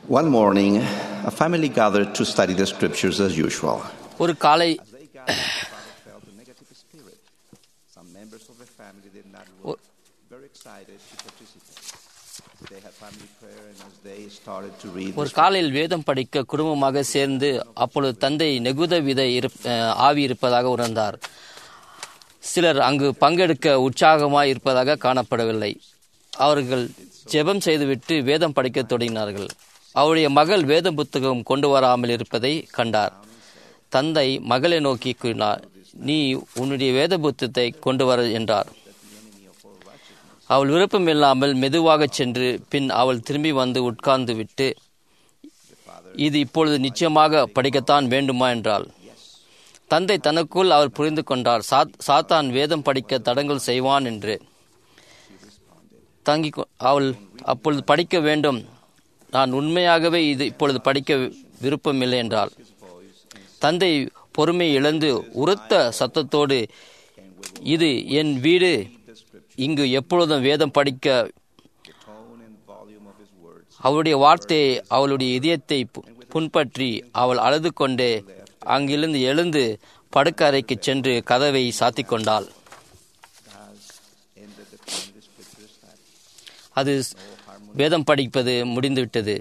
One morning, a family gathered to study the scriptures as usual. ஒரு காலை They gathered, the father felt a negative spirit. Some members of the family did not look very excited to participate. They had family prayer, and as they started to read the ஒரு காலையில் வேதம் படிக்க குடும்பமாக சேர்ந்து அப்பொழுது தந்தை நெகுத வித இருப்- அஹ், ஆவி இருப்பதாக உணர்ந்தார் சிலர் அங்கு பங்கெடுக்க உற்சாகமாய் இருப்பதாக காணப்படவில்லை அவர்கள் ஜெபம் செய்துவிட்டு வேதம் படிக்கத் தொடங்கினார்கள் அவருடைய மகள் வேத புத்தகம் கொண்டு வராமல் இருப்பதை கண்டார் தந்தை மகளை நோக்கி கூறினார் நீ உன்னுடைய வேத புத்தகத்தை கொண்டு வர என்றார் அவள் விருப்பமில்லாமல் மெதுவாகச் சென்று பின் அவள் திரும்பி வந்து உட்கார்ந்து விட்டு இது இப்பொழுது நிச்சயமாக படிக்கத்தான் வேண்டுமா என்றாள் தந்தை தனக்குள் அவர் புரிந்து கொண்டார் சாத் சாத்தான் வேதம் படிக்க தடங்கல் செய்வான் என்று தங்கி கொ- அவள் அப்பொழுது படிக்க வேண்டும் நான் உண்மையாகவே இது இப்பொழுது படிக்க விருப்பமில்லை என்றாள் தந்தை பொறுமை இழந்து உரத்த சத்தத்தோடு இது என் வீடு இங்கு எப்பொழுதும் வேதம் படிக்க tone and volume of his words. அவளுடைய வார்த்தை அவளுடைய இதயத்தை பு- புண்பற்றி அவள் அழுது கொண்டே அங்கிருந்து எழுந்து படுக்கறைக்கு சென்று கதவை சாத்திக் கொண்டாள் Ended the family scripture study. அது வேதம் படிப்பது முடிந்துவிட்டது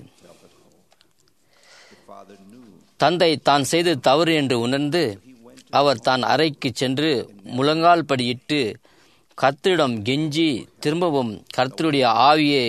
The father knew தந்தை தான் செய்தது தவறு என்று உணர்ந்து அவர் தான் அறைக்கு சென்று முழங்கால் படியிட்டு கர்த்தரிடம் கெஞ்சி திரும்பவும் கர்த்தருடைய ஆவியை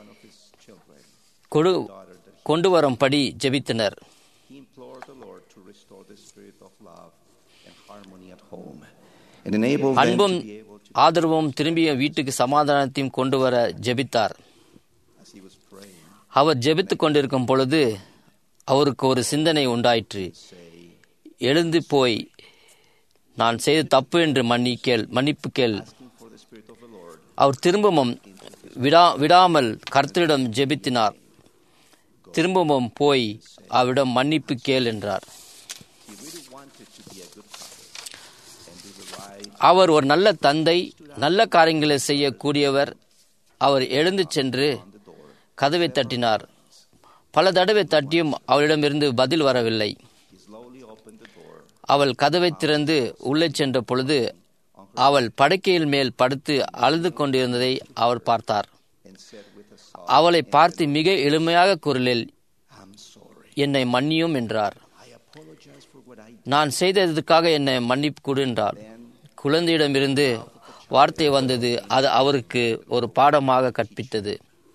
கொடு கொண்டு வரும்படி ஜெபித்தனர் he implored the Lord to restore the spirit of love and harmony at home and enable them அன்பும் to be able to, ஆதரவும் திரும்பிய வீட்டுக்கு சமாதானத்தையும் கொண்டு வர ஜெபித்தார் as he was praying, அவர் ஜெபித்துக் கொண்டிருக்கும் பொழுது அவருக்கு ஒரு சிந்தனை உண்டாயிற்று எழுந்து போய் நான் செய்த தப்பு என்று மன்னி கேள் மன்னிப்பு கேள் for the spirit of the Lord அவர் திரும்பவும் விடா விடாமல் கர்த்தரிடம் ஜெபித்தினார் திரும்பவும் போய் அவரிடம் மன்னிப்பு கேள் என்றார் he really wanted to be a good father and do the right அவர் ஒரு நல்ல தந்தை நல்ல காரியங்களை செய்யக்கூடியவர் அவர் எழுந்து சென்று கதவை தட்டினார் பல தடவை தட்டியும் அவளிடமிருந்து பதில் வரவில்லை he slowly opened the door அவள் கதவை திறந்து உள்ளே சென்ற பொழுது அவள் படுக்கையில் மேல் படுத்து அழுது கொண்டிருந்ததை அவர் பார்த்தார் and said with a sob, அவளை பார்த்து மிக எளிமையாக குரலில் I'm sorry. என்னை மன்னியும் என்றார் I apologize for what I did. நான் செய்ததற்காக என்னை மன்னிப்பு கொடு என்றார் குழந்தையிடமிருந்து வார்த்தை வந்தது அது அவருக்கு ஒரு பாடமாக கற்பித்தது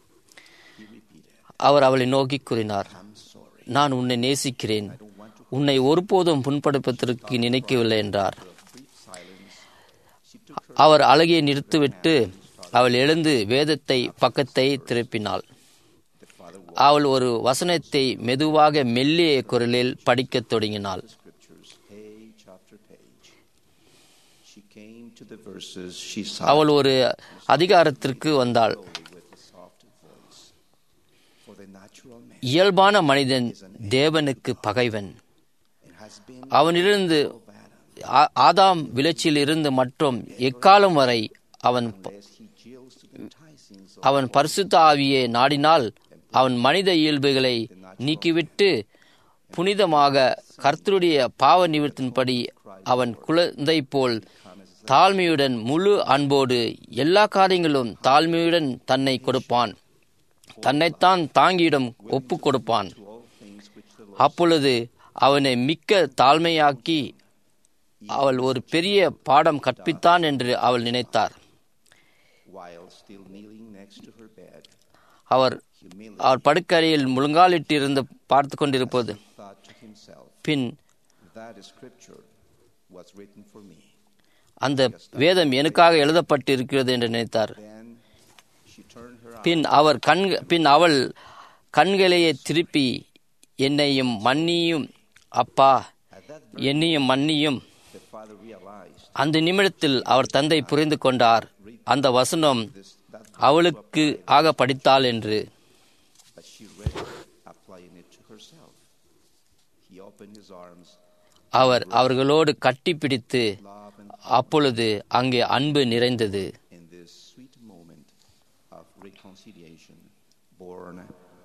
அவர் அவளை நோக்கி கூறினார் I'm sorry. நான் உன்னை நேசிக்கிறேன் உன்னை ஒருபோதும் புண்படுப்பதற்கு நினைக்கவில்லை என்றார் அவர் அழகியை நிறுத்திவிட்டு அவள் எழுந்து வேதத்தை பக்கத்தை திருப்பினாள் அவள் ஒரு வசனத்தை மெதுவாக மெல்லிய குரலில் படிக்கத் தொடங்கினாள் Scriptures, page after page. She came to the verses she saw அவள் ஒரு அதிகாரத்திற்கு வந்தாள் with a soft voice. For the natural man இயல்பான மனிதன் தேவனுக்கு பகைவன் has been அவனிலிருந்து ஆ- ஆதாம் விளைச்சியில் இருந்து மற்றும் எக்காலம் வரை அவன் ப- as he yields to the enticings of அவன் பரிசுத்த ஆவியை நாடினால் அவன் மனித இயல்புகளை நீக்கிவிட்டு புனிதமாக கர்த்தருடைய பாவ நிவர்த்தின்படி அவன் குழந்தை போல் தாழ்மையுடன் முழு அன்போடு எல்லா காரியங்களும் தாழ்மையுடன் தன்னை கொடுப்பான் தன்னைத்தான் தாங்கியிடம் ஒப்பு கொடுப்பான் all things which the Lord, அப்பொழுது அவனை மிக்க தாழ்மையாக்கி அவள் ஒரு பெரிய பாடம் கற்பித்தான் என்று அவள் நினைத்தார் while still kneeling next to her bed, our humiliated, அவர் படுக்கறையில் முழங்காலிட்டு இருந்து பார்த்து கொண்டிருப்பது thought to himself, bin that scripture was written for me. அந்த வேதம் எனக்காக எழுதப்பட்டு இருக்கிறது என்று நினைத்தார் Then she turned her eyes பின் அவர் கண் பின் அவள் கண்களையே திருப்பி என்னையும் மன்னியும் அப்பா at that என்னையும் மன்னியும் the father realized அந்த நிமிடத்தில் அவர் தந்தை புரிந்து கொண்டார் அந்த வசனம் this that அவளுக்கு ஆக படித்தாள் என்று but she read it, applying it to herself. He opened his arms, அவர் அவர்களோடு கட்டிப்பிடித்து love and அப்பொழுது அங்கே அன்பு நிறைந்தது in this sweet moment of reconciliation born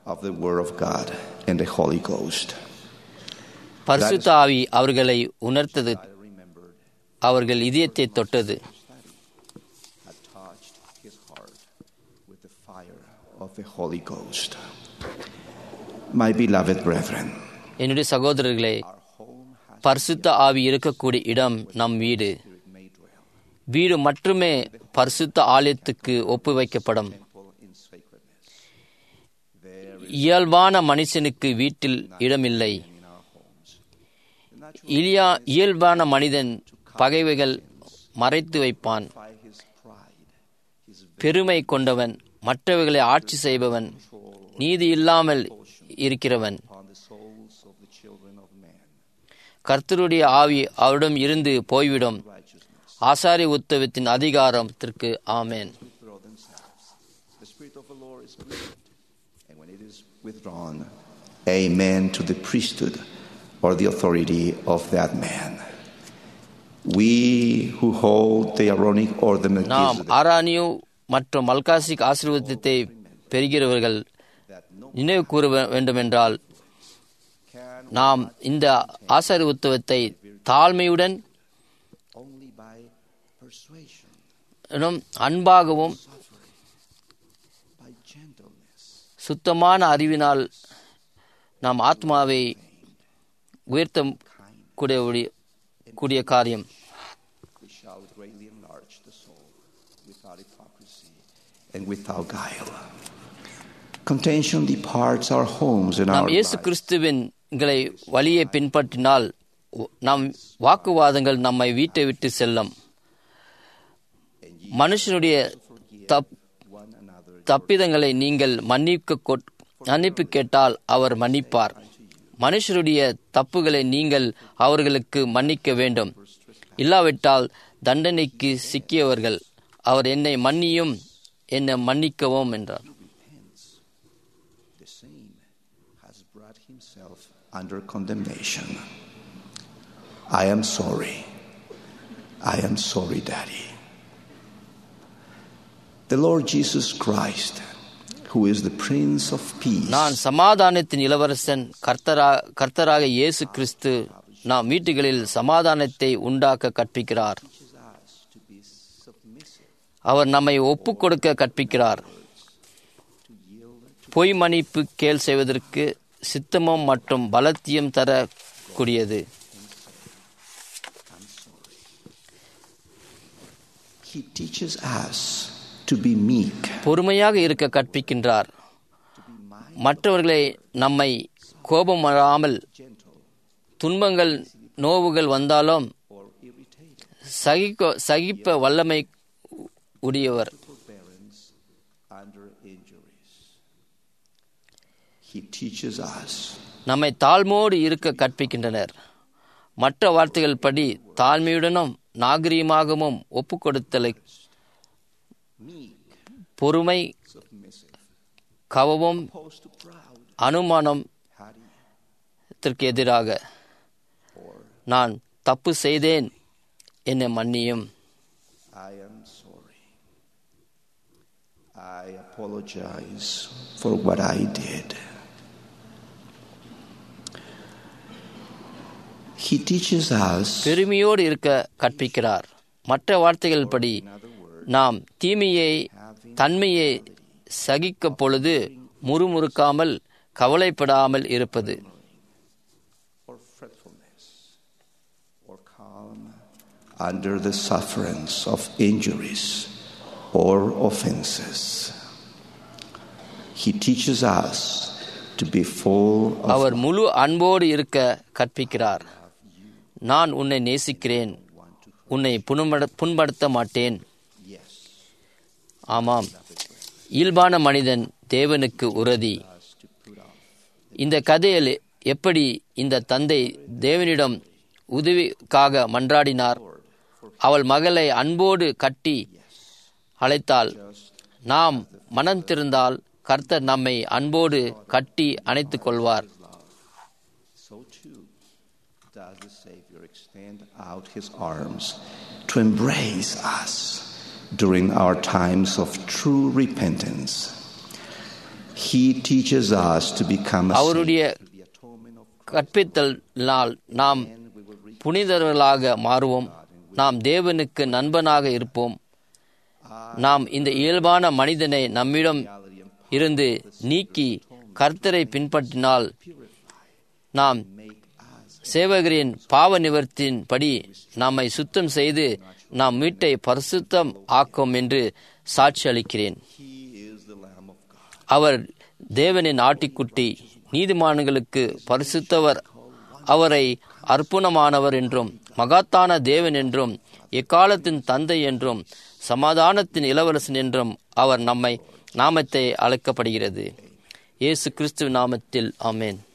of the Word of God and the Holy Ghost. பரிசுத்த ஆவி அவர்களை உணர்த்தது I remembered அவர்கள் இதயத்தை தொட்டது had touched his heart with the fire of the Holy Ghost. My beloved brethren, என்னுடைய சகோதரர்களே our home has பரிசுத்த ஆவி இருக்கக்கூடிய இடம் நம் வீடு Spirit may dwell, வீடு மட்டுமே பரிசுத்த ஆலயத்துக்கு ஒப்பு வைக்கப்படும் temple in sacredness. There இயல்பான மனுஷனுக்கு வீட்டில் இடமில்லை in our homes. The natural இலியா இயல்பான மனிதன் பகைவைகள் மறைத்து வைப்பான் by his pride, his பெருமை கொண்டவன் மற்றவர்களை ஆட்சி செய்பவன் நீதி இல்லாமல் இருக்கிறவன் upon the souls of the children of man. கர்த்தருடைய ஆவி அவரிடம் இருந்து போய்விடும் Righteousness ஆசாரி உத்தவத்தின் அதிகாரத்திற்கு ஆமேன் withdraw themselves. The Spirit of the Lord is grieved. And when it is withdrawn, amen to the priesthood or the authority of that man. We who hold the Aaronic or the நாம் Melchizedek, ஆரானியோ மற்றும் மல்காசிக் ஆசீர்வாதத்தை பெறுகிறவர்கள் that no நினைவு கூற வே- வேண்டுமென்றால் can நாம் இந்த ஆசாரி உத்தவத்தை தாழ்மையுடன் only by persuasion, இன்னும் அன்பாகவும் by gentleness, சுத்தமான அறிவினால் நாம் ஆத்மாவை உயர்த்த கூடிய கூடிய காரியம் we shall greatly enlarge the soul without hypocrisy and without guile. Contention departs our homes and our நாம் இயேசு lives. கிறிஸ்துவின் ங்களை வழியை பின்பற்றினால் நம் வாக்குவாதங்கள் நம்மை வீட்டை விட்டு செல்லும் மனுஷனுடைய தப் one another தப்பிதங்களை நீங்கள் மன்னிக்க கொட்- மன்னிப்பு கேட்டால் அவர் மன்னிப்பார் மனுஷருடைய தப்புகளை நீங்கள் அவர்களுக்கு மன்னிக்க வேண்டும் இல்லாவிட்டால் தண்டனைக்கு சிக்கியவர்கள் அவர் என்னை மன்னியும் என்னை மன்னிக்கவும் என்றார் the same has brought himself under condemnation. I am sorry. I am sorry, Daddy. The Lord Jesus Christ, who is the Prince of Peace, நான் சமாதானத்தின் இளவரசன் கர்த்தரா கர்த்தராக இயேசு கிறிஸ்து நாம் வீட்டுகளில் சமாதானத்தை உண்டாக்க கற்பிக்கிறார் teaches us to be submissive, அவர் நம்மை ஒப்புக் கொடுக்க கற்பிக்கிறார் to yield to பொய் மன்னிப்பு கேள் செய்வதற்கு சித்தமும் மற்றும் பலத்தியம் தர கூடியது I'm sorry. He teaches us to be meek, பொறுமையாக இருக்க கற்பிக்கின்றார் to be mild, மற்றவர்களை நம்மை கோபம் வராமல் gentle, துன்பங்கள் நோவுகள் வந்தாலும் or irritated. சகிக்க சகிப்ப வல்லமை உடையவர் forbearance under injuries. He teaches us நம்மை தாழ்மோடு இருக்க கற்பிக்கின்றனர் மற்ற வார்த்தைகள் படி தாழ்மையுடனும் நாகரீகமாகவும் ஒப்புக்கொடுத்தலை meek, பொறுமை submissive, கவவும் opposed to proud, அனுமானம் haughty, இதற்கு எதிராக or நான் தப்பு செய்தேன் என்னை மன்னியும் I am sorry. I apologize for what I did. He teaches us, பெருமையோடு இருக்க கற்பிக்கிறார் மற்ற வார்த்தைகள் படி in other words, நாம் தீமையை having தன்மையை சகிக்க பொழுது முறுமுறுக்காமல் கவலைப்படாமல் இருப்பது or fretfulness or calm under the sufferance of injuries or offenses. He teaches us to be full of அவர் முழு அன்போடு இருக்க கற்பிக்கிறார் நான் உன்னை நேசிக்கிறேன் உன்னை புண்பட புண்படுத்த மாட்டேன் yes, ஆமாம் இயல்பான மனிதன் தேவனுக்கு உறுதி us to put off இந்த கதையில் எப்படி இந்த தந்தை தேவனிடம் உதவிக்காக மன்றாடினார் அவள் மகளை அன்போடு கட்டி அழைத்தாள் நாம் மனம் திருந்தால் கர்த்தர் நம்மை அன்போடு கட்டி அணைத்துக் கொள்வார் so too does the Savior extend out his arms to embrace us during our times of true repentance. He teaches us to become a அவருடைய கற்பித்தலினால் நாம் புனிதர்களாக மாறுவோம் நாம் தேவனுக்கு நண்பனாக இருப்போம் நாம் இந்த இயல்பான மனிதனை நம்மிடம் இருந்து நீக்கி கர்த்தரை பின்பற்றினால் நாம் சேவகரின் பாவ நிவர்த்தியின் படி நம்மை சுத்தம் செய்து நாம் மீட்டை பரிசுத்தம் ஆக்கும் என்று சாட்சி அளிக்கிறேன் அவர் தேவனின் ஆட்டிக்குட்டி நீதிமான்களுக்கு பரிசுத்தவர் அவரை அர்ப்பணமானவர் என்றும் மகாத்தான தேவன் என்றும் எக்காலத்தின் தந்தை என்றும் சமாதானத்தின் இளவரசன் என்றும் அவர் நம்மை நாமத்தை அழைக்கப்படுகிறது இயேசு கிறிஸ்துவ நாமத்தில் ஆமேன்